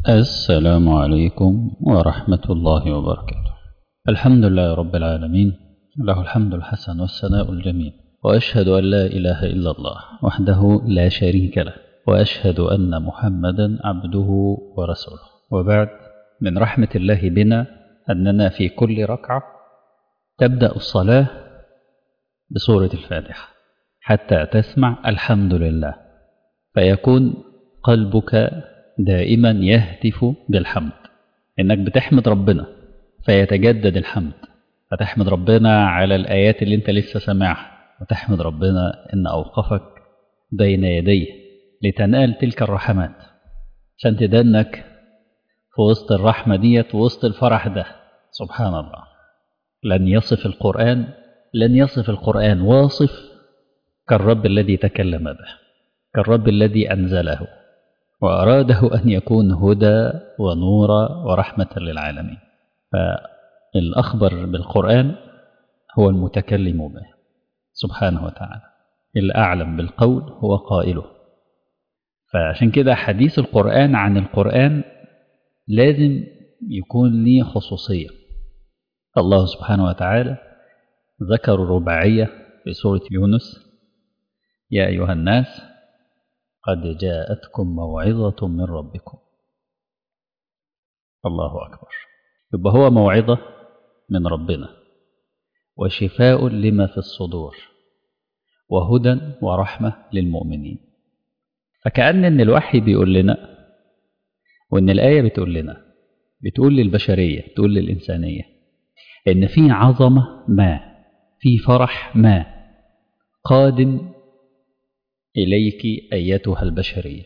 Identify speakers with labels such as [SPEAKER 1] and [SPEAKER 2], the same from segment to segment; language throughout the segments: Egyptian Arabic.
[SPEAKER 1] السلام عليكم ورحمة الله وبركاته الحمد لله رب العالمين له الحمد الحسن والثناء الجميل وأشهد أن لا إله إلا الله وحده لا شريك له وأشهد أن محمدا عبده ورسوله وبعد من رحمة الله بنا أننا في كل ركعة تبدأ الصلاة بسورة الفاتحة حتى تسمع الحمد لله فيكون قلبك دائما يهتف بالحمد إنك بتحمد ربنا فيتجدد الحمد فتحمد ربنا على الآيات اللي أنت لسه سامعها وتحمد ربنا إن أوقفك بين يديه لتنال تلك الرحمات عشان تدنك في وسط الرحمة ديت وسط الفرح ده سبحان الله لن يصف القرآن لن يصف القرآن واصف كالرب الذي تكلم به كالرب الذي أنزله وأراده أن يكون هدى ونورا ورحمة للعالمين فالأخبر بالقرآن هو المتكلم به سبحانه وتعالى الأعلم بالقول هو قائله فعشان كده حديث القرآن عن القرآن لازم يكون ليه خصوصية الله سبحانه وتعالى ذكر رباعية في سورة يونس يا أيها الناس قد جاءتكم موعظة من ربكم الله أكبر يبقى هو موعظة من ربنا وشفاء لما في الصدور وهدى ورحمة للمؤمنين فكأن إن الوحي بيقول لنا وإن الآية بتقول لنا بتقول للبشرية بتقول للإنسانية إن في عظمة ما في فرح ما قادم إليك أيتها البشرية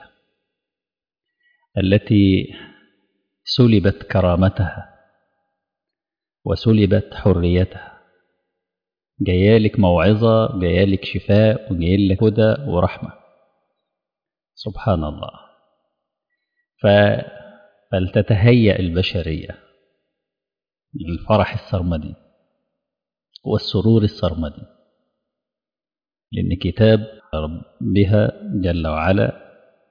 [SPEAKER 1] التي سلبت كرامتها وسلبت حريتها جايالك موعظة جايالك شفاء وجايلك هدى ورحمة سبحان الله ف... فلتتهيأ البشرية للفرح السرمدي والسرور السرمدي لأن كتاب ربها جل وعلا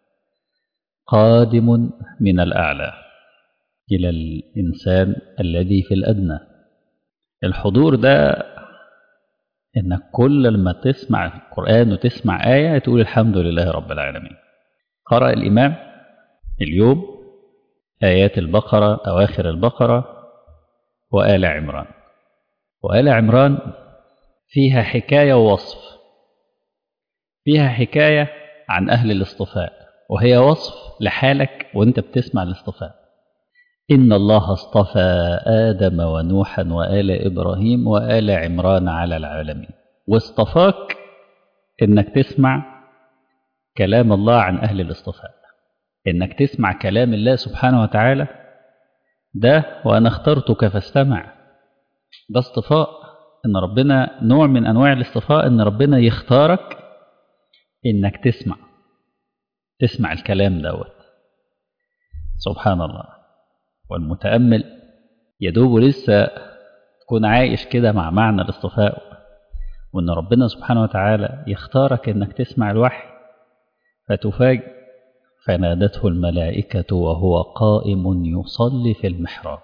[SPEAKER 1] قادم من الأعلى إلى الإنسان الذي في الأدنى الحضور ده إنك كل لما تسمع القرآن وتسمع آية تقول الحمد لله رب العالمين قرأ الإمام اليوم آيات البقرة أواخر البقرة وآل عمران وآل عمران فيها حكاية ووصف فيها حكاية عن أهل الاصطفاء وهي وصف لحالك وانت بتسمع الاصطفاء إن الله اصطفى آدم ونوحا وآل إبراهيم وآل عمران على العالمين واصطفاك إنك تسمع كلام الله عن أهل الاصطفاء إنك تسمع كلام الله سبحانه وتعالى ده وأنا اخترتك فاستمع ده اصطفاء إن ربنا نوع من أنواع الاصطفاء إن ربنا يختارك إنك تسمع تسمع الكلام دوت سبحان الله والمتأمل يدوب لسه تكون عايش كده مع معنى الاصطفاء وإن ربنا سبحانه وتعالى يختارك إنك تسمع الوحي فتفاجئ فنادته الملائكة وهو قائم يصلي في المحراب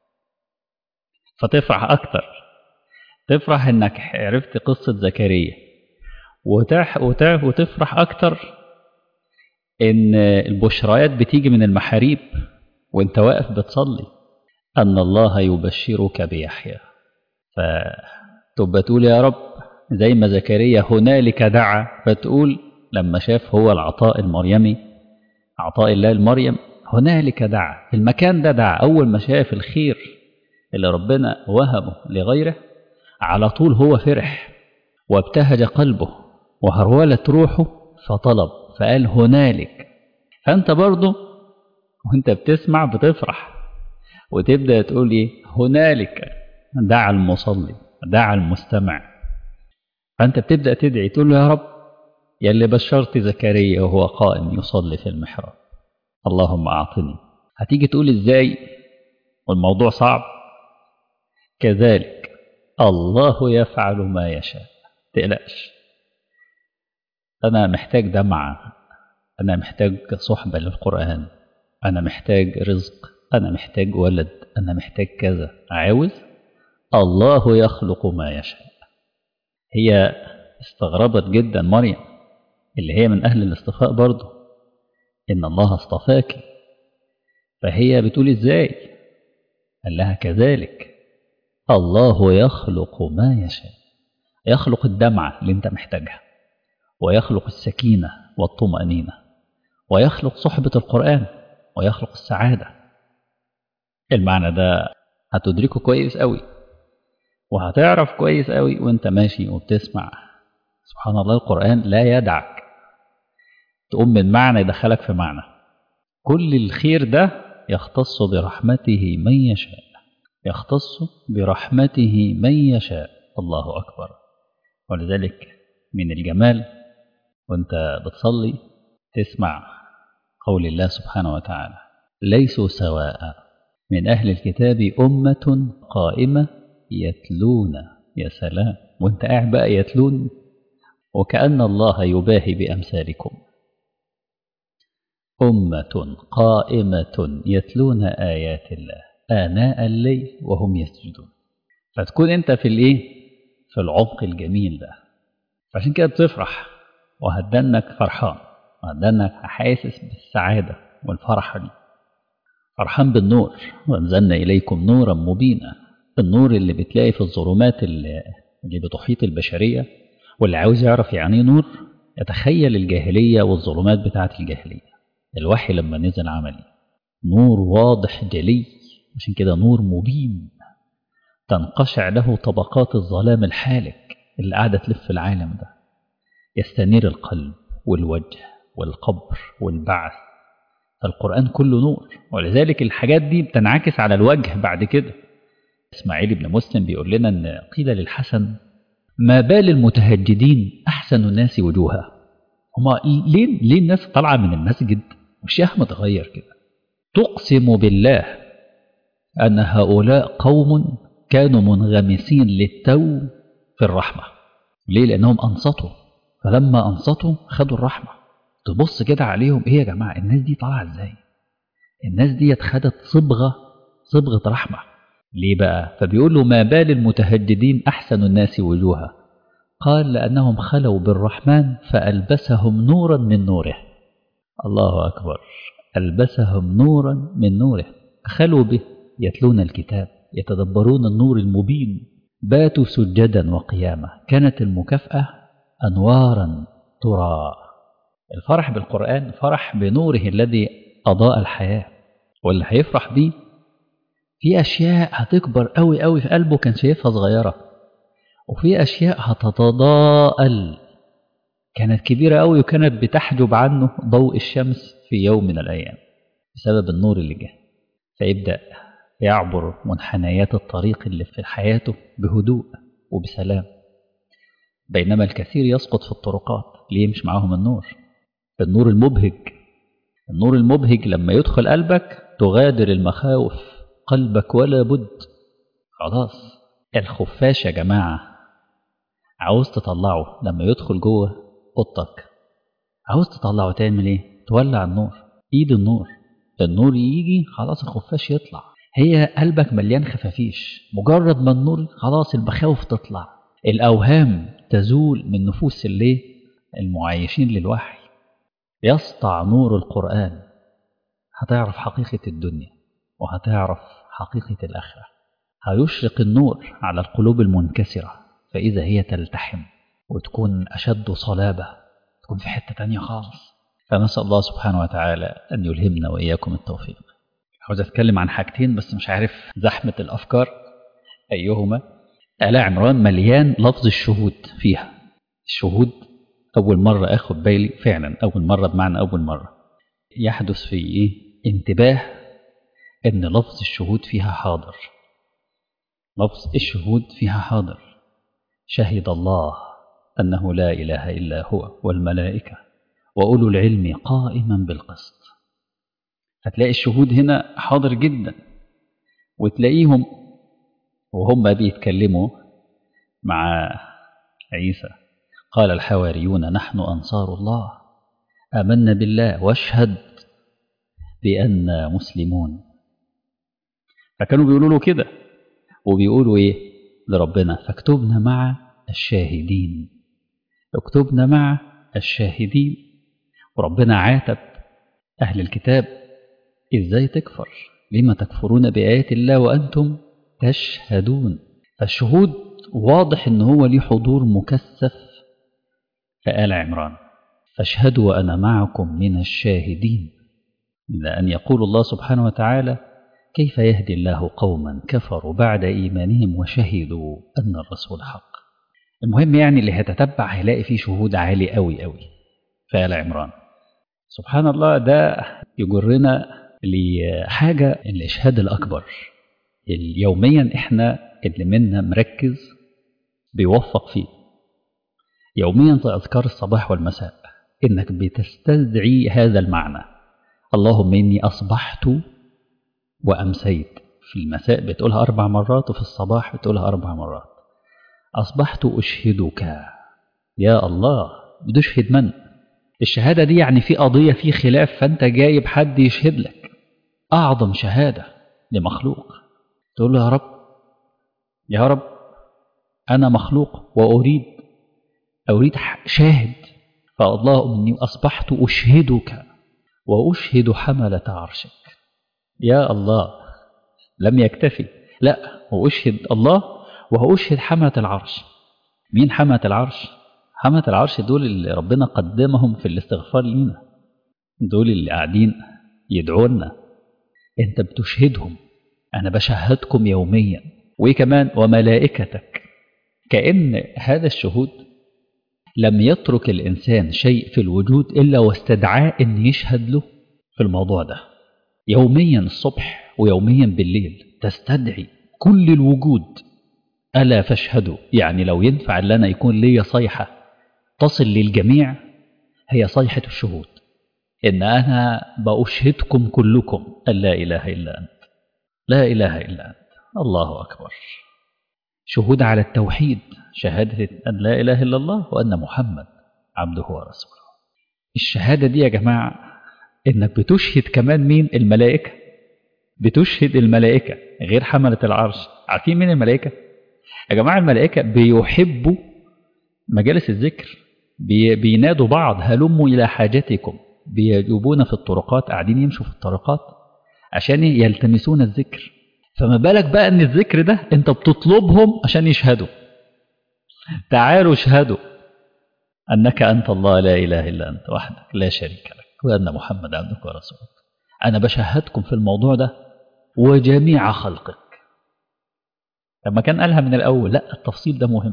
[SPEAKER 1] فتفرح أكتر تفرح إنك عرفت قصة زكريا وتح وتعرف وتفرح أكتر إن البشريات بتيجي من المحاريب وانت واقف بتصلي أن الله يبشرك بيحيى فتبقى تقول يا رب زي ما زكريا هنالك دعا فتقول لما شاف هو العطاء المريمي عطاء الله المريم هنالك دعا في المكان ده دعا أول ما شاف الخير اللي ربنا وهبه لغيره على طول هو فرح وابتهج قلبه وهرولت روحه فطلب فقال هنالك فأنت برضه وانت بتسمع بتفرح وتبدأ تقول ايه هنالك دعا المصلي دعا المستمع فأنت بتبدأ تدعي تقول له يا رب يا اللي بشرت زكريا وهو قائم يصلي في المحراب اللهم أعطني هتيجي تقول ازاي والموضوع صعب كذلك الله يفعل ما يشاء تقلقش أنا محتاج دمعة أنا محتاج صحبة للقرآن أنا محتاج رزق أنا محتاج ولد أنا محتاج كذا عاوز الله يخلق ما يشاء هي استغربت جدا مريم اللي هي من أهل الاصطفاء برضه إن الله اصطفاك فهي بتقول إزاي قال لها كذلك الله يخلق ما يشاء يخلق الدمعة اللي انت محتاجها ويخلق السكينة والطمأنينة ويخلق صحبة القرآن ويخلق السعادة المعنى ده هتدركه كويس قوي وهتعرف كويس قوي وانت ماشي وبتسمع سبحان الله القرآن لا يدعك تقوم من معنى يدخلك في معنى كل الخير ده يختص برحمته من يشاء يختص برحمته من يشاء الله أكبر ولذلك من الجمال وانت بتصلي تسمع قول الله سبحانه وتعالى ليسوا سواء من أهل الكتاب أمة قائمة يتلون يا سلام وانت قاعد بقى يتلون وكأن الله يباهي بأمثالكم أمة قائمة يتلون آيات الله آناء الليل وهم يسجدون فتكون أنت في الإيه؟ في العمق الجميل ده فعشان كده بتفرح وهتدنك فرحان وهتدنك حاسس بالسعادة والفرحة دي فرحان بالنور وأنزلنا إليكم نورا مبينا النور اللي بتلاقي في الظلمات اللي, اللي بتحيط البشرية واللي عاوز يعرف يعني نور يتخيل الجاهلية والظلمات بتاعة الجاهلية الوحي لما نزل عملي نور واضح جلي عشان كده نور مبين تنقشع له طبقات الظلام الحالك اللي قاعدة تلف العالم ده يستنير القلب والوجه والقبر والبعث فالقرآن كله نور ولذلك الحاجات دي بتنعكس على الوجه بعد كده إسماعيل بن مسلم بيقول لنا أن قيل للحسن ما بال المتهجدين أحسن الناس وجوها هما ليه, ليه الناس طالعة من المسجد وشيها متغير كده تقسم بالله أن هؤلاء قوم كانوا منغمسين للتو في الرحمة ليه لأنهم أنصتوا فلما أنصتوا خدوا الرحمة تبص كده عليهم إيه يا جماعة الناس دي طالعة إزاي الناس دي خدت صبغة صبغة رحمة ليه بقى فبيقول له ما بال المتهجدين أحسن الناس وجوها قال لأنهم خلوا بالرحمن فألبسهم نورا من نوره الله أكبر ألبسهم نورا من نوره خلوا به يتلون الكتاب يتدبرون النور المبين باتوا سجدا وقياما كانت المكافأة أنوارا ترى الفرح بالقرآن فرح بنوره الذي أضاء الحياة واللي هيفرح بيه في أشياء هتكبر قوي قوي في قلبه كان شايفها صغيرة وفي أشياء هتتضاءل كانت كبيرة قوي وكانت بتحجب عنه ضوء الشمس في يوم من الأيام بسبب النور اللي جه فيبدأ يعبر منحنيات الطريق اللي في حياته بهدوء وبسلام بينما الكثير يسقط في الطرقات ليه مش معاهم النور النور المبهج النور المبهج لما يدخل قلبك تغادر المخاوف قلبك ولا بد خلاص الخفاش يا جماعة عاوز تطلعه لما يدخل جوه اوضتك عاوز تطلعه تعمل ايه تولع النور ايد النور النور يجي خلاص الخفاش يطلع هي قلبك مليان خفافيش مجرد ما النور خلاص المخاوف تطلع الأوهام تزول من نفوس اللي المعايشين للوحي يسطع نور القرآن هتعرف حقيقة الدنيا وهتعرف حقيقة الآخرة هيشرق النور على القلوب المنكسرة فإذا هي تلتحم وتكون أشد صلابة تكون في حتة تانية خالص فنسأل الله سبحانه وتعالى أن يلهمنا وإياكم التوفيق عاوز أتكلم عن حاجتين بس مش عارف زحمة الأفكار أيهما آل عمران مليان لفظ الشهود فيها الشهود أول مرة أخد بالي فعلا أول مرة بمعنى أول مرة يحدث في إيه انتباه إن لفظ الشهود فيها حاضر لفظ الشهود فيها حاضر شهد الله أنه لا إله إلا هو والملائكة وأولو العلم قائما بالقسط هتلاقي الشهود هنا حاضر جدا وتلاقيهم وهم بيتكلموا مع عيسى قال الحواريون نحن أنصار الله آمنا بالله واشهد بأننا مسلمون فكانوا بيقولوا له كده وبيقولوا إيه لربنا فاكتبنا مع الشاهدين اكتبنا مع الشاهدين وربنا عاتب أهل الكتاب إزاي تكفر لما تكفرون بآيات الله وأنتم تشهدون فالشهود واضح ان هو ليه حضور مكثف في آل عمران فاشهدوا وأنا معكم من الشاهدين إلى أن يقول الله سبحانه وتعالى كيف يهدي الله قوما كفروا بعد إيمانهم وشهدوا أن الرسول حق المهم يعني اللي هيتتبع هيلاقي فيه شهود عالي قوي قوي في آل عمران سبحان الله ده يجرنا لحاجة الإشهاد الأكبر يوميا إحنا اللي منا مركز بيوفق فيه يوميا في أذكار الصباح والمساء إنك بتستدعي هذا المعنى اللهم إني أصبحت وأمسيت في المساء بتقولها أربع مرات وفي الصباح بتقولها أربع مرات أصبحت أشهدك يا الله بتشهد من الشهادة دي يعني في قضية في خلاف فأنت جايب حد يشهد لك أعظم شهادة لمخلوق تقول له يا رب يا رب أنا مخلوق وأريد أريد شاهد فالله إني أصبحت أشهدك وأشهد حملة عرشك يا الله لم يكتفي لا وأشهد الله وأشهد حملة العرش مين حملة العرش حملة العرش دول اللي ربنا قدمهم في الاستغفار لينا دول اللي قاعدين يدعونا انت بتشهدهم انا بشهدكم يوميا وايه كمان وملائكتك كأن هذا الشهود لم يترك الإنسان شيء في الوجود إلا واستدعاه أن يشهد له في الموضوع ده يوميا الصبح ويوميا بالليل تستدعي كل الوجود ألا فاشهدوا يعني لو ينفع لنا يكون لي صيحة تصل للجميع هي صيحة الشهود إن أنا بأشهدكم كلكم أن لا إله إلا أنت لا إله إلا أنت الله أكبر شهود على التوحيد شهادة أن لا إله إلا الله وأن محمد عبده ورسوله الشهادة دي يا جماعة إنك بتشهد كمان مين الملائكة بتشهد الملائكة غير حملة العرش عارفين مين الملائكة يا جماعة الملائكة بيحبوا مجالس الذكر بي بينادوا بعض هلموا إلى حاجتكم بيجوبون في الطرقات قاعدين يمشوا في الطرقات عشان يلتمسون الذكر فما بالك بقى ان الذكر ده انت بتطلبهم عشان يشهدوا تعالوا اشهدوا انك انت الله لا اله الا انت وحدك لا شريك لك وان محمد عبدك ورسولك انا بشهدكم في الموضوع ده وجميع خلقك لما كان قالها من الاول لا التفصيل ده مهم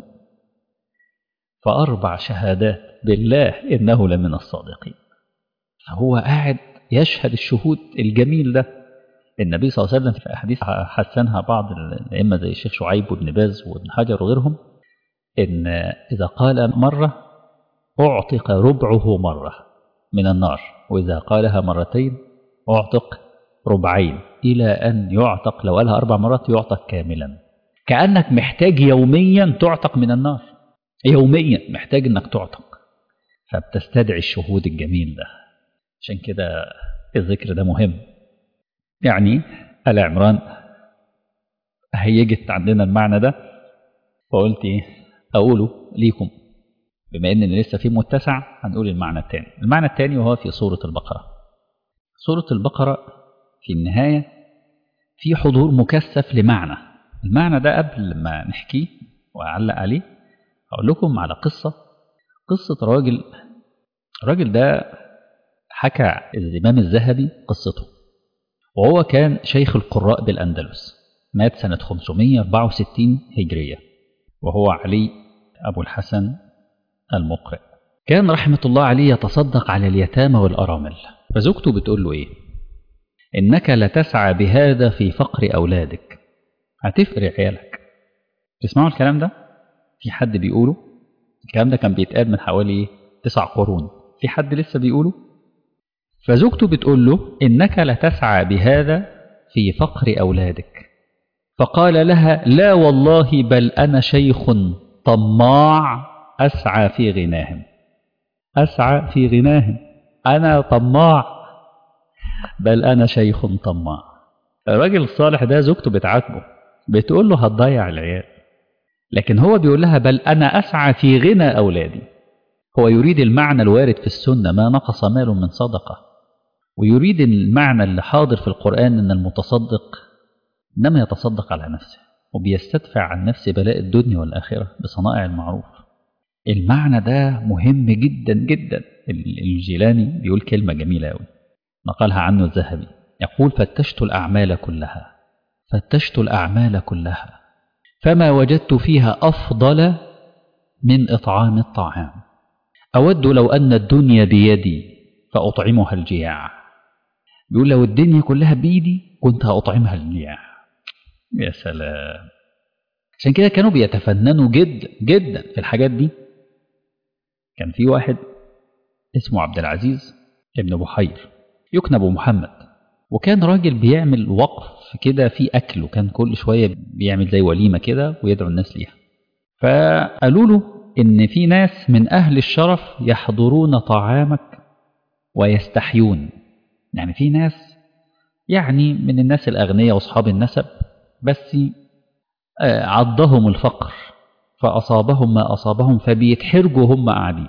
[SPEAKER 1] فاربع شهادات بالله انه لمن الصادقين فهو قاعد يشهد الشهود الجميل ده النبي صلى الله عليه وسلم في أحاديث حسنها بعض الأئمة زي الشيخ شعيب وابن باز وابن حجر وغيرهم إن إذا قال مرة أعتق ربعه مرة من النار وإذا قالها مرتين أعتق ربعين إلى أن يعتق لو قالها أربع مرات يعتق كاملا كأنك محتاج يوميا تعتق من النار يوميا محتاج أنك تعتق فبتستدعي الشهود الجميل ده عشان كده الذكر ده مهم يعني آل عمران هيجت عندنا المعنى ده فقلت ايه اقوله ليكم بما ان لسه في متسع هنقول المعنى الثاني المعنى الثاني وهو في سورة البقرة سورة البقرة في النهاية في حضور مكثف لمعنى المعنى ده قبل ما نحكيه وأعلق عليه أقول لكم على قصة قصة راجل الراجل ده حكى الإمام الذهبي قصته وهو كان شيخ القراء بالأندلس مات سنة 564 هجرية وهو علي أبو الحسن المقرئ كان رحمة الله عليه يتصدق على اليتامى والأرامل فزوجته بتقول له إيه إنك لتسعى بهذا في فقر أولادك هتفقر عيالك تسمعوا الكلام ده في حد بيقوله الكلام ده كان بيتقال من حوالي تسع قرون في حد لسه بيقوله فزوجته بتقول له إنك لتسعى بهذا في فقر أولادك فقال لها لا والله بل أنا شيخ طماع أسعى في غناهم أسعى في غناهم أنا طماع بل أنا شيخ طماع الراجل الصالح ده زوجته بتعاتبه بتقول له هتضيع العيال لكن هو بيقول لها بل أنا أسعى في غنى أولادي هو يريد المعنى الوارد في السنة ما نقص مال من صدقة ويريد المعنى اللي حاضر في القرآن أن المتصدق إنما يتصدق على نفسه وبيستدفع عن نفسه بلاء الدنيا والآخرة بصنائع المعروف المعنى ده مهم جدا جدا الجيلاني بيقول كلمة جميلة أوي نقلها عنه الذهبي يقول فتشت الأعمال كلها فتشت الأعمال كلها فما وجدت فيها أفضل من إطعام الطعام أود لو أن الدنيا بيدي فأطعمها الجياع بيقول لو الدنيا كلها بيدي كنت هأطعمها الجياع يا سلام عشان كده كانوا بيتفننوا جدا جدا في الحاجات دي كان في واحد اسمه عبد العزيز ابن بحير يكنى ابو محمد وكان راجل بيعمل وقف كده في اكل وكان كل شويه بيعمل زي وليمه كده ويدعو الناس ليها فقالوا له ان في ناس من اهل الشرف يحضرون طعامك ويستحيون يعني في ناس يعني من الناس الاغنياء واصحاب النسب بس عضهم الفقر فأصابهم ما أصابهم فبيتحرجوا هم قاعدين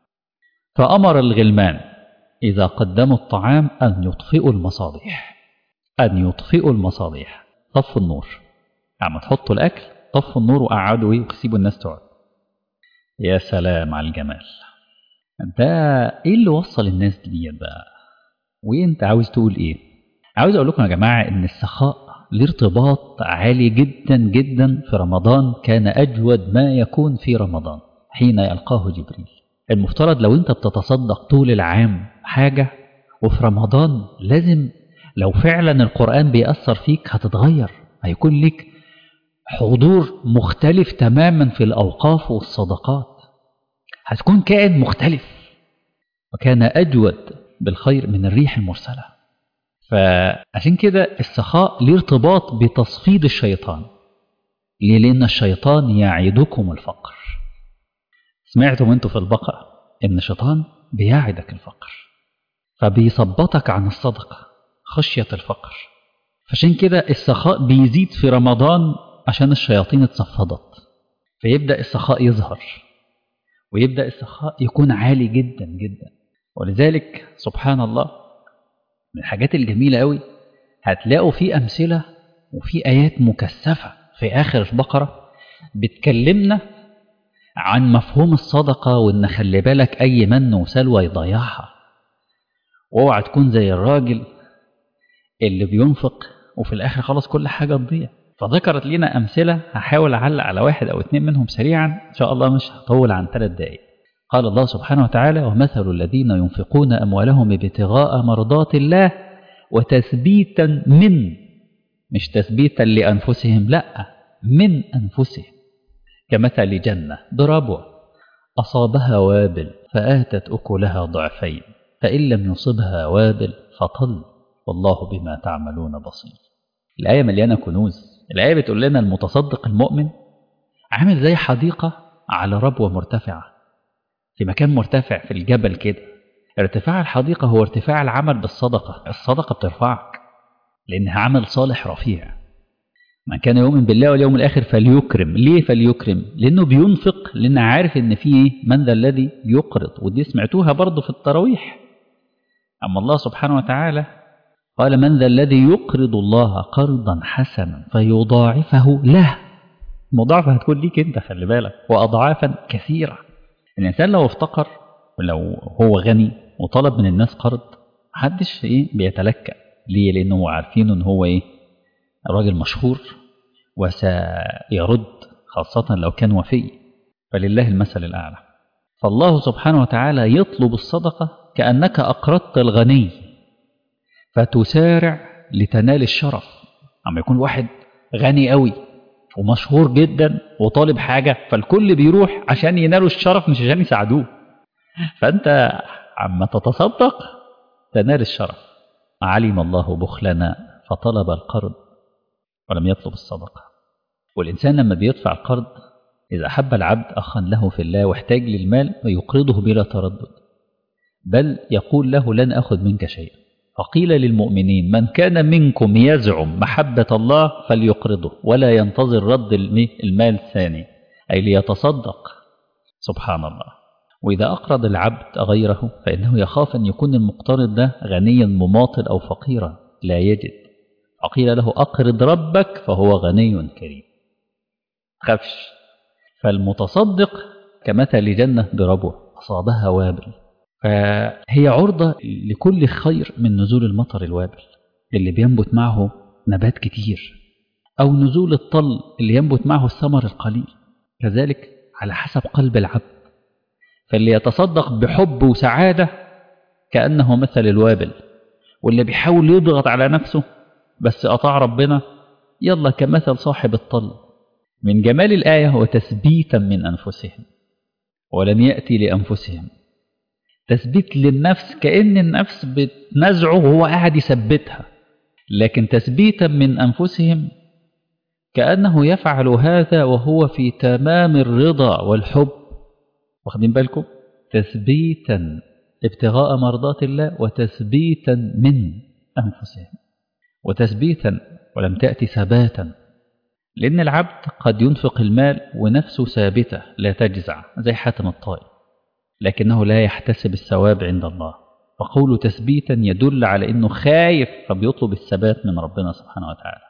[SPEAKER 1] فأمر الغلمان إذا قدموا الطعام أن يطفئوا المصابيح أن يطفئوا المصابيح طفوا النور يعني تحطوا الأكل طفوا النور وقعدوا إيه وسيبوا الناس تقعد يا سلام على الجمال ده إيه اللي وصل الناس دي بقى وإنت عاوز تقول إيه عاوز أقول لكم يا جماعة إن السخاء له ارتباط عالي جدا جدا في رمضان كان أجود ما يكون في رمضان حين يلقاه جبريل المفترض لو انت بتتصدق طول العام حاجة وفي رمضان لازم لو فعلا القرآن بيأثر فيك هتتغير هيكون لك حضور مختلف تماما في الأوقاف والصدقات هتكون كائن مختلف وكان أجود بالخير من الريح المرسله فعشان كده السخاء ليه ارتباط بتصفيد الشيطان ليه لأن الشيطان يعدكم الفقر سمعتم انتوا في البقرة ان الشيطان بيعدك الفقر فبيثبطك عن الصدقة خشية الفقر فعشان كده السخاء بيزيد في رمضان عشان الشياطين اتصفدت فيبدأ السخاء يظهر ويبدأ السخاء يكون عالي جدا جدا ولذلك سبحان الله من الحاجات الجميلة قوي هتلاقوا في أمثلة وفي آيات مكثفة في آخر البقرة بتكلمنا عن مفهوم الصدقة وإن خلي بالك أي من وسلوى يضيعها واوعى تكون زي الراجل اللي بينفق وفي الآخر خلاص كل حاجة تضيع فذكرت لنا أمثلة هحاول أعلق على واحد أو اتنين منهم سريعا إن شاء الله مش هطول عن ثلاث دقائق قال الله سبحانه وتعالى ومثل الذين ينفقون أموالهم ابتغاء مرضات الله وتثبيتا من مش تثبيتا لأنفسهم لا من أنفسهم كمثل جنة بربوة أصابها وابل فآتت أكلها ضعفين فإن لم يصبها وابل فطل والله بما تعملون بصير الآية مليانة كنوز الآية بتقول لنا المتصدق المؤمن عامل زي حديقة على ربوة مرتفعة في مكان مرتفع في الجبل كده ارتفاع الحديقة هو ارتفاع العمل بالصدقة الصدقة بترفعك لأنها عمل صالح رفيع من كان يؤمن بالله واليوم الآخر فليكرم ليه فليكرم لأنه بينفق لأنه عارف إن في من ذا الذي يقرض ودي سمعتوها برضه في التراويح أما الله سبحانه وتعالى قال من ذا الذي يقرض الله قرضا حسنا فيضاعفه له مضاعفة هتكون ليك انت خلي بالك وأضعافا كثيرة الإنسان لو افتقر ولو هو غني وطلب من الناس قرض محدش ايه بيتلكأ ليه لأنه عارفين ان هو ايه راجل مشهور وسيرد خاصة لو كان وفي فلله المثل الأعلى فالله سبحانه وتعالى يطلب الصدقة كأنك أقرضت الغني فتسارع لتنال الشرف أما يكون واحد غني قوي ومشهور جدا وطالب حاجة فالكل بيروح عشان ينالوا الشرف مش عشان يساعدوه فأنت عما تتصدق تنال الشرف علم الله بخلنا فطلب القرض ولم يطلب الصدقة والإنسان لما بيدفع القرض إذا أحب العبد أخا له في الله واحتاج للمال يقرضه بلا تردد بل يقول له لن أخذ منك شيئا فقيل للمؤمنين من كان منكم يزعم محبة الله فليقرضه ولا ينتظر رد المال الثاني أي ليتصدق سبحان الله وإذا أقرض العبد غيره فإنه يخاف أن يكون المقترض ده غنيا مماطل أو فقيرا لا يجد فقيل له أقرض ربك فهو غني كريم خفش فالمتصدق كمثل جنة بربوة أصابها وابل فهي عرضة لكل خير من نزول المطر الوابل اللي بينبت معه نبات كتير أو نزول الطل اللي ينبت معه الثمر القليل كذلك على حسب قلب العبد فاللي يتصدق بحب وسعادة كأنه مثل الوابل واللي بيحاول يضغط على نفسه بس أطاع ربنا يلا كمثل صاحب الطل من جمال الآية هو تثبيتا من أنفسهم ولم يأتي لأنفسهم تثبيت للنفس كأن النفس بتنزعه وهو قاعد يثبتها لكن تثبيتا من أنفسهم كأنه يفعل هذا وهو في تمام الرضا والحب واخدين بالكم تثبيتا ابتغاء مرضات الله وتثبيتا من أنفسهم وتثبيتا ولم تأتي ثباتا لأن العبد قد ينفق المال ونفسه ثابتة لا تجزع زي حاتم الطائي لكنه لا يحتسب الثواب عند الله فقوله تثبيتا يدل على أنه خايف فبيطلب الثبات من ربنا سبحانه وتعالى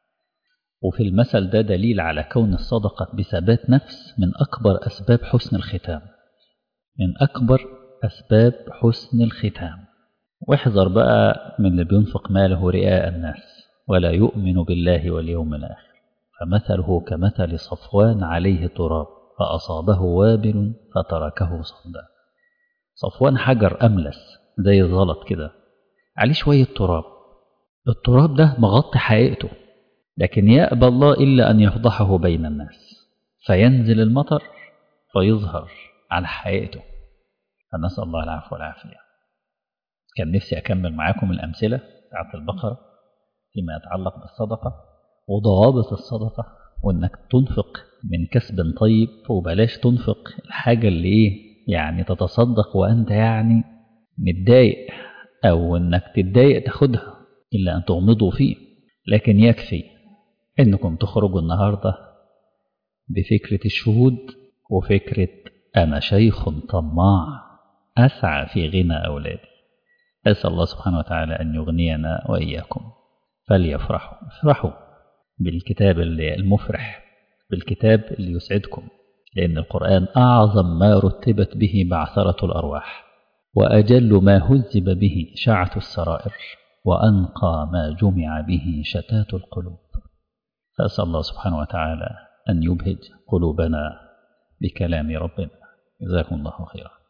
[SPEAKER 1] وفي المثل ده دليل على كون الصدقة بثبات نفس من أكبر أسباب حسن الختام من أكبر أسباب حسن الختام واحذر بقى من اللي بينفق ماله رئاء الناس ولا يؤمن بالله واليوم الآخر فمثله كمثل صفوان عليه تراب فأصابه وابل فتركه صلدا صفوان حجر أملس زي الزلط كده عليه شوية تراب التراب ده مغطي حقيقته لكن يأبى الله إلا أن يفضحه بين الناس فينزل المطر فيظهر على حقيقته فنسأل الله العفو والعافية كان نفسي أكمل معاكم الأمثلة بتاعت البقرة فيما يتعلق بالصدقة وضوابط الصدقة وإنك تنفق من كسب طيب وبلاش تنفق الحاجة اللي إيه يعني تتصدق وأنت يعني متضايق أو إنك تتضايق تاخدها إلا أن تغمضوا فيه لكن يكفي إنكم تخرجوا النهاردة بفكرة الشهود وفكرة أنا شيخ طماع أسعى في غنى أولادي أسأل الله سبحانه وتعالى أن يغنينا وإياكم فليفرحوا افرحوا بالكتاب المفرح بالكتاب اللي يسعدكم لأن القرآن أعظم ما رتبت به بعثرة الأرواح وأجل ما هذب به شعة السرائر وأنقى ما جمع به شتات القلوب فأسأل الله سبحانه وتعالى أن يبهج قلوبنا بكلام ربنا جزاكم الله خيرا